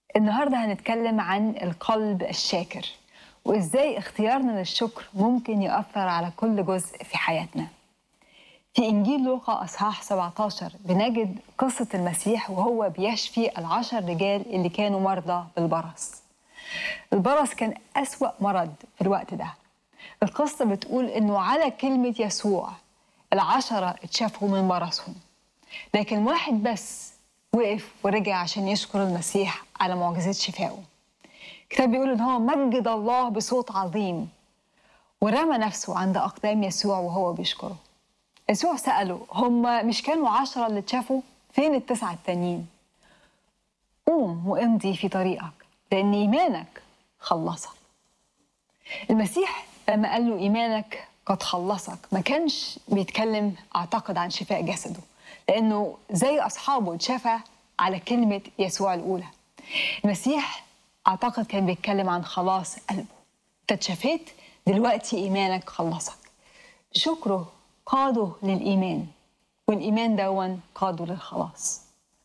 النهارده هنتكلم عن القلب الشاكر وازاي اختيارنا للشكر ممكن يأثر على كل جزء في حياتنا. في انجيل لوقا اصحاح 17 بنجد قصه المسيح وهو بيشفي العشر رجال اللي كانوا مرضى بالبرص. البرص كان أسوأ مرض في الوقت ده. القصه بتقول انه على كلمه يسوع العشره اتشافوا من مرضهم. لكن واحد بس وقف ورجع عشان يشكر المسيح على معجزات شفائه الكتاب بيقول ان هو مجد الله بصوت عظيم ورمى نفسه عند اقدام يسوع وهو بيشكره يسوع سأله هم مش كانوا عشرة اللي اتشافوا فين التسعة التانيين قوم وامضي في طريقك لأن إيمانك خلصك المسيح لما قال له إيمانك قد خلصك ما كانش بيتكلم أعتقد عن شفاء جسده لأنه زي أصحابه اتشفى على كلمة يسوع الأولى المسيح أعتقد كان بيتكلم عن خلاص قلبه أنت اتشفيت دلوقتي إيمانك خلصك شكره قاده للإيمان والإيمان دون قاده للخلاص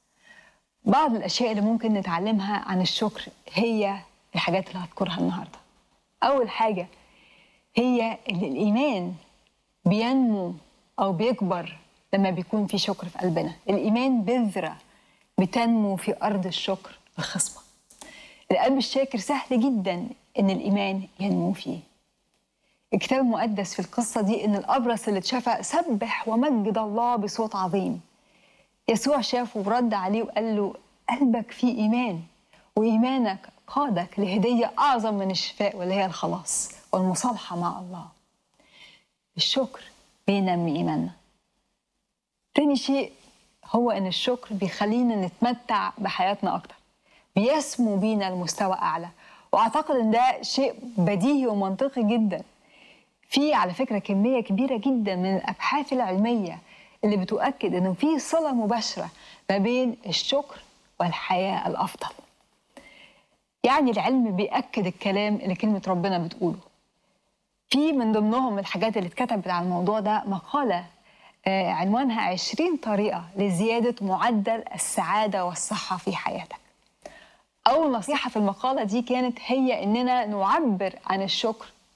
بعض الأشياء اللي ممكن نتعلمها عن الشكر هي الحاجات اللي هذكرها النهاردة أول حاجة هي إن الإيمان بينمو أو بيكبر لما بيكون في شكر في قلبنا الإيمان بذرة بتنمو في أرض الشكر الخصبة القلب الشاكر سهل جدا إن الإيمان ينمو فيه الكتاب المقدس في القصة دي إن الأبرص اللي اتشفى سبح ومجد الله بصوت عظيم يسوع شافه ورد عليه وقال له قلبك فيه إيمان وإيمانك قادك لهدية أعظم من الشفاء واللي هي الخلاص والمصالحة مع الله الشكر بينمي إيماننا تاني شيء هو ان الشكر بيخلينا نتمتع بحياتنا اكتر بيسمو بينا لمستوى اعلى واعتقد ان ده شيء بديهي ومنطقي جدا في على فكره كميه كبيره جدا من الابحاث العلميه اللي بتؤكد انه في صله مباشره ما بين الشكر والحياه الافضل يعني العلم بيأكد الكلام اللي كلمه ربنا بتقوله في من ضمنهم الحاجات اللي اتكتبت على الموضوع ده مقاله آه، عنوانها 20 طريقة لزيادة معدل السعادة والصحة في حياتك أول نصيحة في المقالة دي كانت هي إننا نعبر عن الشكر